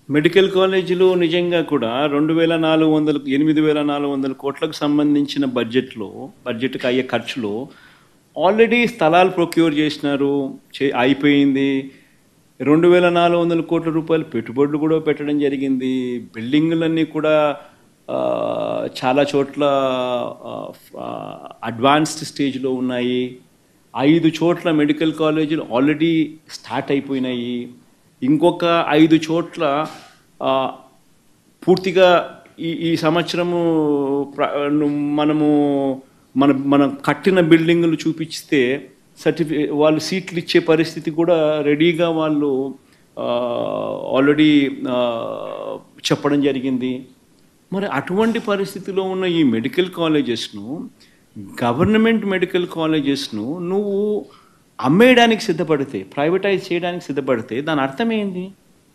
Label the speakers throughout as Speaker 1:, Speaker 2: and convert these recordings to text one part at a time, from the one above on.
Speaker 1: Medical కాలేజీలో నిజంగా కూడా రెండు వేల నాలుగు వందల ఎనిమిది వేల నాలుగు వందల కోట్లకు సంబంధించిన బడ్జెట్లో బడ్జెట్కి అయ్యే ఖర్చులో ఆల్రెడీ స్థలాలు ప్రొక్యూర్ చేసినారు చే అయిపోయింది రెండు వేల నాలుగు వందల కోట్ల రూపాయలు పెట్టుబడులు కూడా పెట్టడం జరిగింది బిల్డింగులన్నీ కూడా ఆ, చాలా చోట్ల అడ్వాన్స్డ్ స్టేజ్లో ఉన్నాయి ఐదు చోట్ల మెడికల్ కాలేజీలు ఆల్రెడీ స్టార్ట్ అయిపోయినాయి ఇంకొక ఐదు చోట్ల ఆ, పూర్తిగా ఈ ఈ సంవత్సరము ప్ర- మనము మన మనం కట్టిన బిల్డింగులు చూపిస్తే సర్టిఫి వాళ్ళు సీట్లు ఇచ్చే పరిస్థితి కూడా రెడీగా వాళ్ళు ఆల్రెడీ చెప్పడం జరిగింది మరి అటువంటి పరిస్థితిలో ఉన్న ఈ మెడికల్ కాలేజెస్ను గవర్నమెంట్ మెడికల్ కాలేజెస్ను నువ్వు అమ్మేయడానికి సిద్ధపడితే ప్రైవేటైజ్ చేయడానికి సిద్ధపడితే దాని అర్థం ఏంది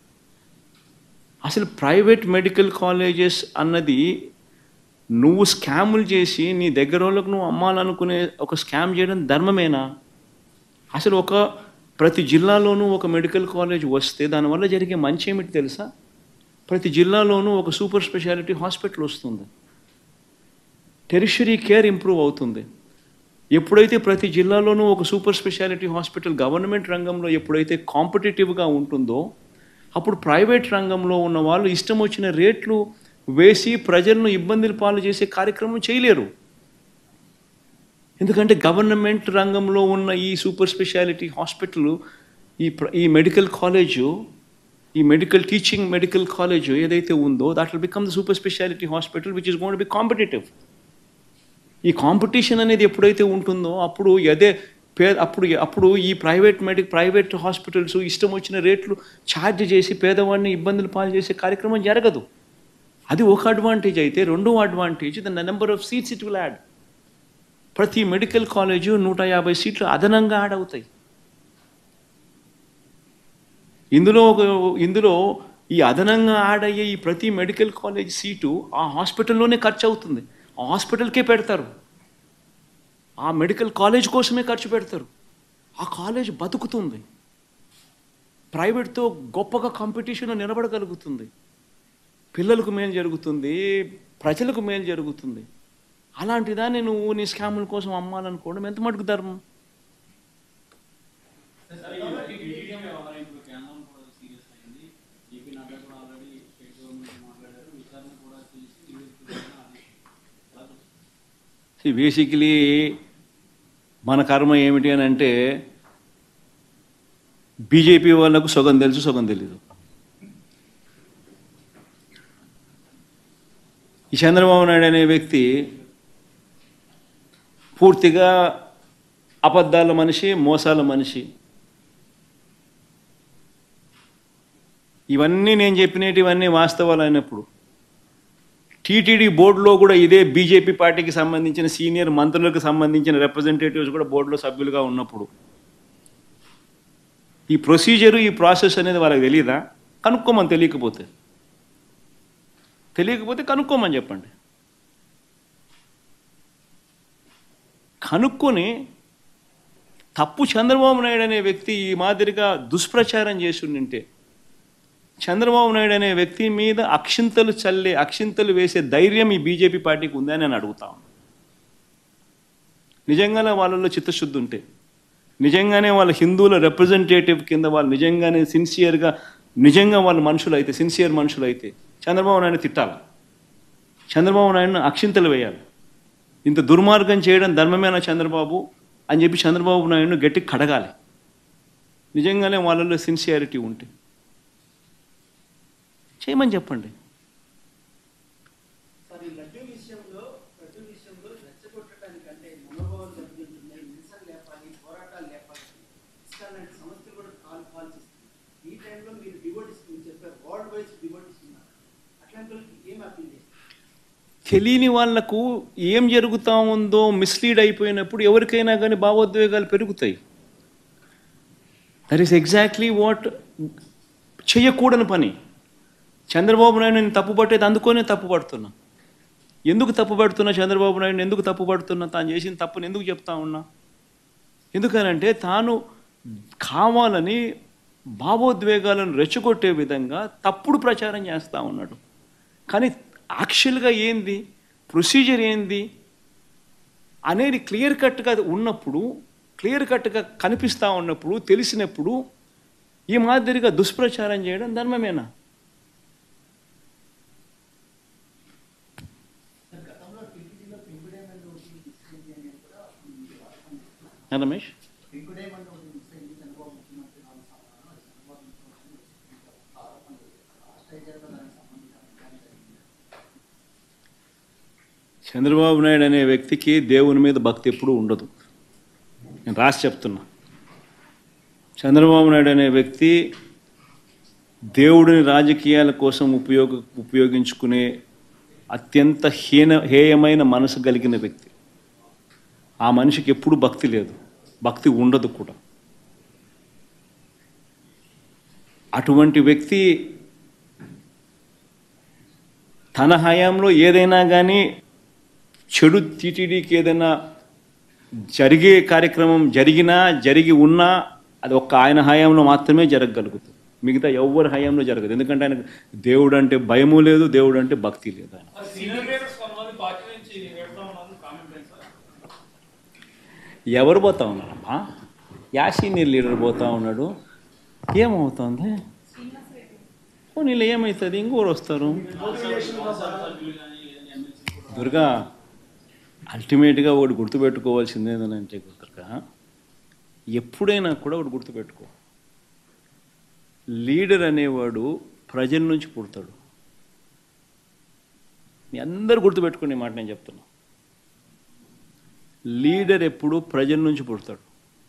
Speaker 1: అసలు ప్రైవేట్ మెడికల్ కాలేజెస్ అన్నది నువ్వు స్కాములు చేసి నీ దగ్గర వాళ్ళకు నువ్వు అమ్మాలనుకునే ఒక స్కామ్ చేయడం ధర్మమేనా అసలు ఒక ప్రతి జిల్లాలోనూ ఒక మెడికల్ కాలేజ్ వస్తే దానివల్ల జరిగే మంచి ఏమిటి తెలుసా ప్రతి జిల్లాలోనూ ఒక సూపర్ స్పెషాలిటీ హాస్పిటల్ వస్తుంది టెరిషరీ కేర్ ఇంప్రూవ్ అవుతుంది ఎప్పుడైతే ప్రతి జిల్లాలోనూ ఒక సూపర్ స్పెషాలిటీ హాస్పిటల్ గవర్నమెంట్ రంగంలో ఎప్పుడైతే కాంపిటేటివ్గా ఉంటుందో అప్పుడు ప్రైవేట్ రంగంలో ఉన్న వాళ్ళు ఇష్టం వచ్చిన రేట్లు వేసి ప్రజలను ఇబ్బందులు పాలు చేసే కార్యక్రమం చేయలేరు ఎందుకంటే గవర్నమెంట్ రంగంలో ఉన్న ఈ సూపర్ స్పెషాలిటీ హాస్పిటల్ ఈ ప్ర- ఈ మెడికల్ కాలేజు ఈ మెడికల్ టీచింగ్ మెడికల్ కాలేజ్ ఏదైతే ఉందో that will become the super speciality hospital which is gonna be competitive ఈ కాంపిటీషన్ అనేది ఎప్పుడైతే ఉంటుందో అప్పుడు అదే పే అప్పుడు అప్పుడు ఈ ప్రైవేట్ మెడి ప్రైవేట్ హాస్పిటల్స్ ఇష్టం వచ్చిన రేట్లు ఛార్జ్ చేసి పేదవాడిని ఇబ్బందులు పాలు చేసే కార్యక్రమం జరగదు అది ఒక అడ్వాంటేజ్ అయితే రెండో advantage the number of seats it will add ప్రతి మెడికల్ కాలేజు నూట యాభై సీట్లు అదనంగా యాడ్ అవుతాయి ఇందులో ఒక ఇందులో ఈ అదనంగా యాడ్ అయ్యే ఈ ప్రతి మెడికల్ కాలేజ్ సీటు ఆ హాస్పిటల్లోనే ఖర్చు అవుతుంది ఆ హాస్పిటల్కే పెడతారు ఆ మెడికల్ కాలేజ్ కోసమే ఖర్చు పెడతారు ఆ కాలేజ్ బతుకుతుంది ప్రైవేట్తో గొప్పగా కాంపిటీషన్లో నిలబడగలుగుతుంది పిల్లలకు మేలు జరుగుతుంది ప్రజలకు మేలు జరుగుతుంది అలాంటి దాన్ని నువ్వు నీ స్కాముల కోసం అమ్మాలనుకోవడం ఎంత మటుకు ధర్మం బేసిక్లీ మన కర్మ ఏమిటి అని అంటే బీజేపీ వాళ్ళకు సగం తెలుసు సగం తెలీదు ఈ చంద్రబాబు నాయుడు అనే వ్యక్తి పూర్తిగా అబద్ధాల మనిషి మోసాల మనిషి ఇవన్నీ నేను చెప్పినటివన్నీ వాస్తవాలు అయినప్పుడు టీటీడీ బోర్డులో కూడా ఇదే బీజేపీ పార్టీకి సంబంధించిన సీనియర్ మంత్రులకు సంబంధించిన రిప్రజెంటేటివ్స్ కూడా బోర్డులో సభ్యులుగా ఉన్నప్పుడు ఈ ప్రొసీజరు ఈ ప్రాసెస్ అనేది వాళ్ళకి తెలియదా కనుక్కోమని తెలియకపోతే తెలియకపోతే కనుక్కోమని చెప్పండి కనుక్కొని తప్పు చంద్రబాబు నాయుడు అనే వ్యక్తి ఈ మాదిరిగా దుష్ప్రచారం చేసి ఉండింటే చంద్రబాబు నాయుడు అనే వ్యక్తి మీద అక్షింతలు చల్లే అక్షింతలు వేసే ధైర్యం ఈ బీజేపీ పార్టీకి ఉందని నేను అడుగుతా ఉన్నాను. నిజంగానే వాళ్ళలో చిత్తశుద్ధి ఉంటే నిజంగానే వాళ్ళ హిందువుల రిప్రజెంటేటివ్ కింద వాళ్ళు నిజంగానే సిన్సియర్గా నిజంగా వాళ్ళ మనుషులు అయితే సిన్సియర్ మనుషులు అయితే చంద్రబాబు నాయుడు తిట్టాలి చంద్రబాబు నాయుడును అక్షింతలు వేయాలి ఇంత దుర్మార్గం చేయడం ధర్మమేనా చంద్రబాబు అని చెప్పి చంద్రబాబు నాయుడును గట్టి కడగాలి నిజంగానే వాళ్ళలో సిన్సియారిటీ ఉంటే చేయమని చెప్పండి
Speaker 2: సార్ ఈ లడ్డూ విషయంలో లడ్డూ విషయంలో రెచ్చగొట్టడానికంటే మనోభావాలు దెబ్బతింటున్నాయి నిరసన లేపాలి పోరాటాలు లేపాలి ఇస్కాన్ లాంటి సంస్థలు కూడా కాల్ కాల్ చేస్తుంది ఈ టైంలో మీరు డివోటీస్ మీరు చెప్పారు వరల్డ్ వైజ్ డివోటీస్ ఉన్నారు అట్లాంటి వాళ్ళకి ఏం అప్పీల్ చేస్తారు
Speaker 1: తెలియని వాళ్లకు ఏం జరుగుతా ఉందో మిస్లీడ్ అయిపోయినప్పుడు ఎవరికైనా కానీ భావోద్వేగాలు పెరుగుతాయి దట్ ఈస్ ఎగ్జాక్ట్లీ వాట్ చెయ్యకూడని పని చంద్రబాబు నాయుడు నేను తప్పు పట్టేది అందుకోనే తప్పు పడుతున్నా ఎందుకు తప్పు పడుతున్నా చంద్రబాబు నాయుడు ఎందుకు తప్పు పడుతున్నా తాను చేసిన తప్పుని ఎందుకు చెప్తా ఉన్నా ఎందుకనంటే తాను కావాలని భావోద్వేగాలను రెచ్చగొట్టే విధంగా తప్పుడు ప్రచారం చేస్తూ ఉన్నాడు కానీ యాక్చువల్గా ఏంది ప్రొసీజర్ ఏంది అనేది క్లియర్ కట్గా ఉన్నప్పుడు క్లియర్ కట్గా కనిపిస్తూ ఉన్నప్పుడు తెలిసినప్పుడు ఈ మాదిరిగా దుష్ప్రచారం చేయడం ధర్మమేనా
Speaker 2: గతంలో టీటీడీలో పెంకుడేమని ఒకటి మిస్సైంది అనేది కూడా ఉంది వాస్తవం.
Speaker 1: ఆ, రమేష్
Speaker 2: పెంకుడేమని ఒకటి మిస్సైంది చంద్రబాబు ముఖ్యమంత్రి నాలుగు సంవత్సరాలు అది చంద్రబాబు ముఖ్యమంత్రి వచ్చిన ఆరోపణ ఆస్ట్రేలియాలో దానికి సంబంధించిన అభిప్రాయం జరిగింది
Speaker 1: చంద్రబాబు నాయుడు అనే వ్యక్తికి దేవుని మీద భక్తి ఎప్పుడూ ఉండదు నేను రాసి చెప్తున్నా చంద్రబాబు నాయుడు అనే వ్యక్తి దేవుడిని రాజకీయాల కోసం ఉపయోగ ఉపయోగించుకునే అత్యంత హీన హేయమైన మనసు కలిగిన వ్యక్తి ఆ మనిషికి ఎప్పుడు భక్తి లేదు భక్తి ఉండదు కూడా అటువంటి వ్యక్తి తన హయాంలో ఏదైనా కానీ చెడు టీటీడీకి ఏదైనా జరిగే కార్యక్రమం జరిగినా జరిగి ఉన్నా అది ఒక్క ఆయన హయాంలో మాత్రమే జరగగలుగుతుంది మిగతా ఎవరి హయాంలో జరగదు ఎందుకంటే ఆయనకు దేవుడు అంటే భయము లేదు దేవుడు అంటే భక్తి లేదు ఆయన
Speaker 3: సీనియర్ లీడర్స్ కొంతమంది పార్టీ నుంచి వెళ్తా ఉన్నారు కామెంట్ ఏంటి సార్
Speaker 1: ఎవరు పోతా ఉన్నారమ్మా యా సీనియర్ లీడర్ పోతా ఉన్నాడు ఏమవుతుంది నీళ్ళు ఏమవుతుంది ఇంకోరు వస్తారు దుర్గా అల్టిమేట్గా ఒకటి గుర్తుపెట్టుకోవాల్సింది ఏంటంటే దుర్గా ఎప్పుడైనా కూడా ఒకటి గుర్తుపెట్టుకో లీడర్ అనేవాడు ప్రజల నుంచి పుడతాడు మీ అందరు గుర్తుపెట్టుకునే మాట నేను చెప్తున్నా లీడర్ ఎప్పుడు ప్రజల నుంచి పుడతాడు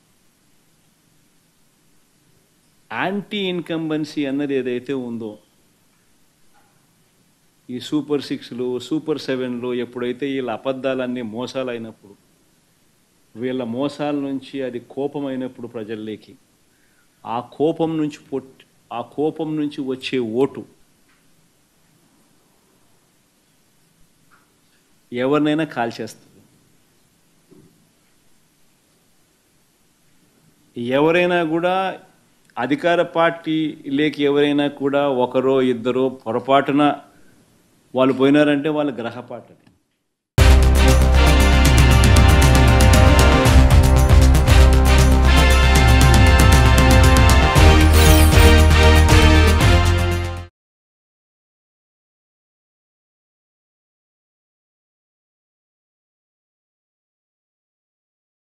Speaker 1: యాంటీ ఇన్కంబెన్సీ అన్నది ఏదైతే ఉందో ఈ సూపర్ సిక్స్లు సూపర్ సెవెన్లు ఎప్పుడైతే వీళ్ళ అబద్ధాలన్నీ మోసాలు అయినప్పుడు వీళ్ళ మోసాల నుంచి అది కోపం అయినప్పుడు ప్రజల్లోకి ఆ కోపం నుంచి పొట్ ఆ కోపం నుంచి వచ్చే ఓటు ఎవరినైనా కాల్చేస్తుంది ఎవరైనా కూడా అధికార పార్టీ లేక ఎవరైనా కూడా ఒకరో ఇద్దరో పొరపాటున వాళ్ళు పోయినారంటే వాళ్ళ గ్రహపాటు అది